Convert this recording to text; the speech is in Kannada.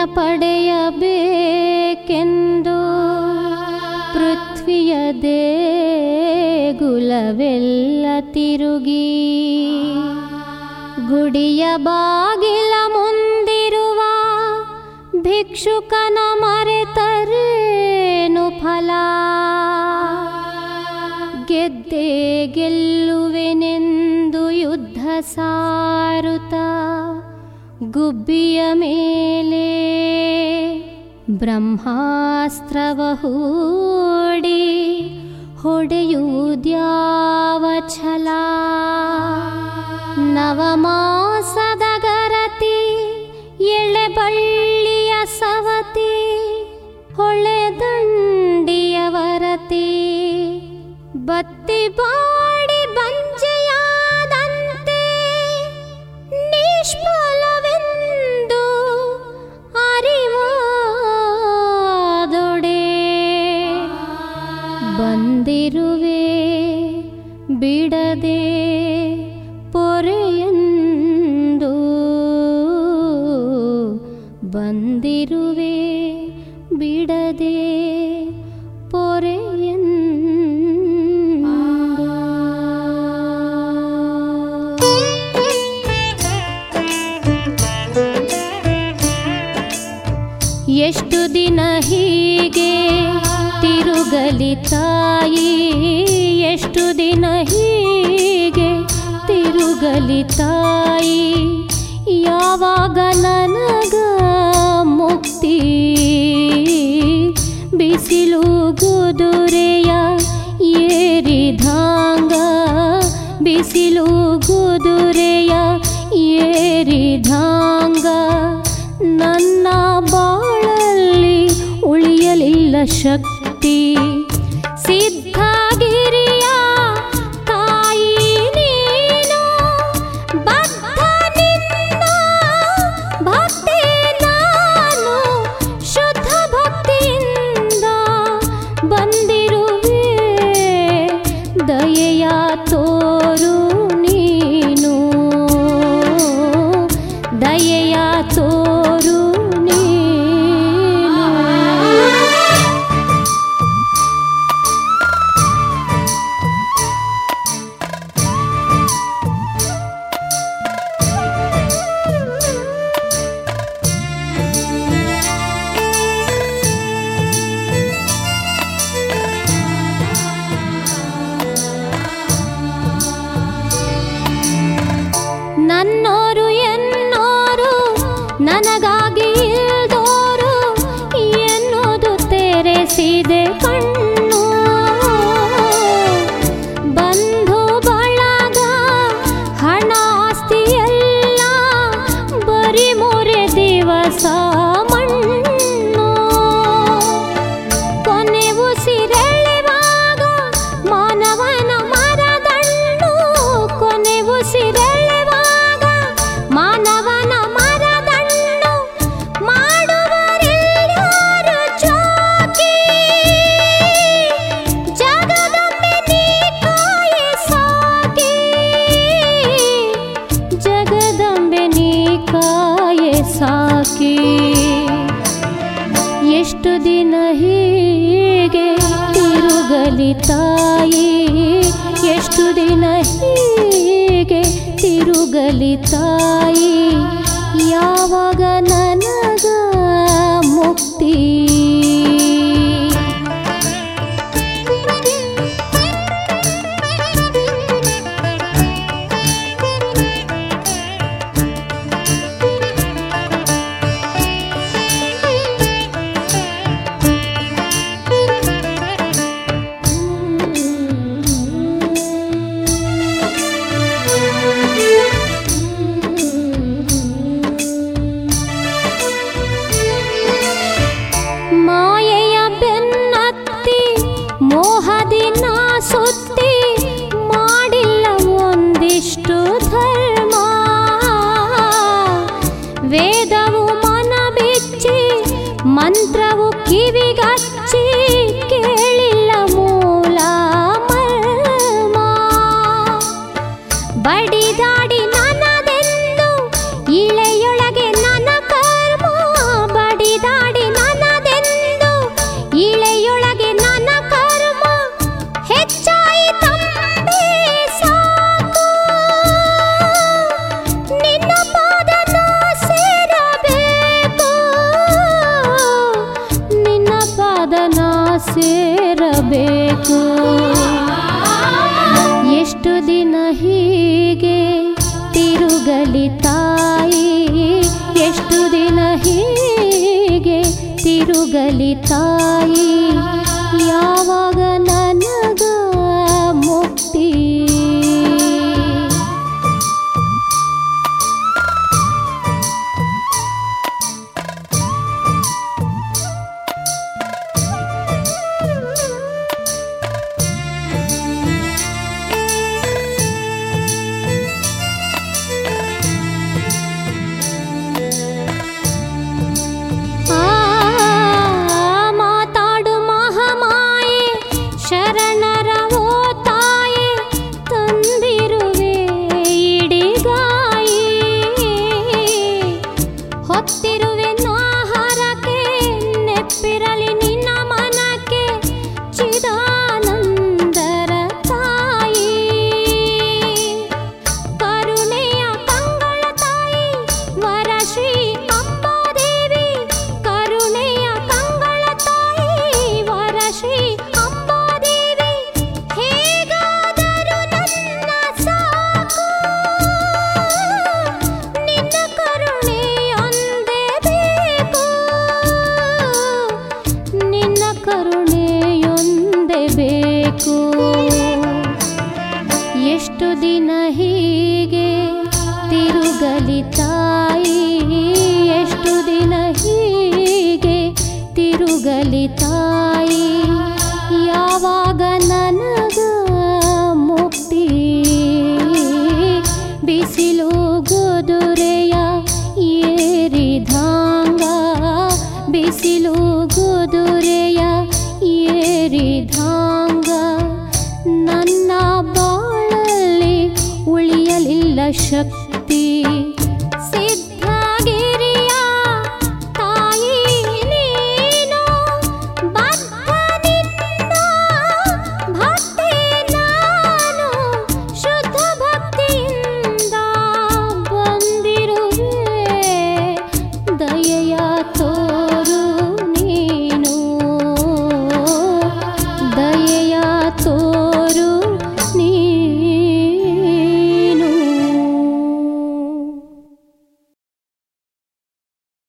ಪಡೆಯಬೇಕೆಂದು ಪೃಥ್ವಿಯ ದೇಗುಲವೆಲ್ಲ ತಿರುಗಿ ಗುಡಿಯ ಬಾಗಿಲ ಮುಂದಿರುವ ಭಿಕ್ಷುಕನ ಮರೆತರೇನು ಫಲ ಗೆದ್ದೆ ಗೆಲ್ಲುವೆನೆಂದು ಯುದ್ಧ ಸಾರುತ್ತ ಗುಬ್ಬಿಯ ಮೇಲೆ ಬ್ರಹ್ಮಾಸ್ತ್ರವ ಹೂಡಿ ಹೊಡೆಯುವುದ್ಯಾವ ಛಲ ನವಮಾಸದ ಗರತಿ ಎಳೆಬಳ್ಳಿಯ ಸವತಿ ಹೊಳೆದಂಡಿಯ ವರತಿ ಬತ್ತಿ ಬಾಡಿ ಬಂಜೆಯಾದಂತೆ ನಿಷ್ಫಲವೆಂದು ಅರಿವಾದೊಡೆ ಬಂದಿರುವೆ ಬಿಡದೆ ಪೊರೆಯಂದು ಬಂದಿರುವೆ ಬಿಡದೆ ಎಷ್ಟು ದಿನ ಹೀಗೆ ತಿರುಗಲಿ ತಾಯಿ ಎಷ್ಟು ದಿನ ಹೀಗೆ ತಿರುಗಲಿ ತಾಯಿ ಯಾವಾಗ ನನಗ ಮುಕ್ತಿ ಬಿಸಿಲು ಗುದುರೆಯ ಏರಿಧಾಂಗ ಬಿಸಿಲು ಗುದುರೆಯ ಏರಿಧಾಂಗ ನನ್ನ ಬಾಳಲ್ಲಿ ಉಳಿಯಲಿಲ್ಲ ಶಕ್ತಿ ಸಿದ್ಧಗಿರಿಯ ತಾಯಿ ನೀನು ಬದ್ಧ ನಿನ್ನ ಭಕ್ತಿ ನಾನು ಶುದ್ಧ ಭಕ್ತಿಯಿಂದ ಬಂದಿರುವೆ ದಯೆಯ ತೋರು ನೀನು ದಯೆಯ ತೋರು ನೀನು ನನ್ನೋರು ಎನ್ನೋರು ನನಗಾಗಿ ಇಲ್ದೋರು ಎನ್ನುವುದು ತೆರೆಸಿದೆ ಕಣ್ಣು ಬಂಧು ಬಳಗ ಹಣ ಆಸ್ತಿ ಎಲ್ಲ ಬರಿ ಮೂರೆ ದಿವಸ ಮಣ್ಣು ಕೊನೆ ಉಸಿರೆಳೆವಾಗ ಮಾನವನ ಮರದಣ್ಣು ಕೊನೆ ಉಸಿರೆಳೆವಾಗ ಮಾನವನ ಮರದಣ್ಣು ಮಾಡುವರೆಲ್ಲಾರು ಚೋಕಿ ಜಗದಂಬೆ ನೀ ಕಾಯಿ ಸಾಕಿ ಜಗದಂಬೆ ನೀ ಕಾಯೆ ಸಾಕಿ ಎಷ್ಟು ದಿನ ಹೀಗೆ ತಿರುಗಲಿ ತಾಯಿ ಎಷ್ಟು ದಿನ ಹೀಗೆ ತಿರುಗಲಿ ತಾಯಿ ಯಾವಾಗ ನನಗ ಮುಕ್ತಿ ಮಾಯೆಯ ಬೆನ್ನತ್ತಿ ಮೋಹದಿ ನಾ ಸುತ್ತಿ ಮಾಡಿಲ್ಲ ಒಂದಿಷ್ಟು ಧರ್ಮ ವೇದವು ಮನ ಬಿಚ್ಚಿ ಮಂತ್ರವು ಕಿವಿಗಚ್ಚಿ ಕೇಳಿಲ್ಲ ಮೂಲ ಮರ್ಮ ಬಡಿದಾಡಿ ನನ್ನದೆಂದು ಇಳೆಯೊಳಗೆ ನನ್ನ ಕರ್ಮ ಬಡಿ ಬೇಕು ಎಷ್ಟು ದಿನ ಹೀಗೆ ತಿರುಗಲಿ ತಾಯಿ ಎಷ್ಟು ದಿನ ಹೀಗೆ ತಿರುಗಲಿ ತಾಯಿ ಯಾವಾಗ ನನಗ ಮುಕ್ತಿ ಆ ಮಾತಾಡು ಮಹಾಮಾಯೆ ಶರಣರ ಓ ತಾಯೆ ತಂದಿರುವೆ ಇಡಿಗಾಯಿ ಹೊತ್ತಿರುವೆ ನಾಹಾರಕ್ಕೆ ನೆಪ್ಪಿರಲಿ ನಿನ್ನ ಮನಕ್ಕೆ ಚಿದಾನಂದರ ತಾಯಿ ಕರುಣೆಯ ಕಂಗಳ ತಾಯಿ ವರಶ್ರೀ ಅಂಬಾದೇವಿ ಕರುಣೆಯ ಕಂಗಳ ತಾಯಿ ವರಶ್ರೀ ಅಂಬಾದೇವಿ ಹೇಗಾದರೂ ನನ್ನ ಸಾಕು ನಿನ್ನ ಕರುಣೆಯೊಂದೇ ಬೇಕು ನಿನ್ನ ಕರುಣೆಯೊಂದೇ ಬೇಕು ಎಷ್ಟು ದಿನ ಹೀಗೆ ತಿರುಗಲಿ ತಾಯಿ ಎಷ್ಟು ದಿನ ಹೀಗೆ ತಿರುಗಲಿ ತಾಯಿ ಯಾವಾಗ ನನಗ ಮುಕ್ತಿ ಬಿಸಿಲು ಗುದುರೆಯ ಏರಿಧಾಂಗ ಬಿಸಿಲು ಗುದುರೆಯ ಏರಿಧಾಂಗ ನನ್ನ ಬಾಳಲ್ಲಿ ಉಳಿಯಲಿಲ್ಲ ಶಕ್ತಿ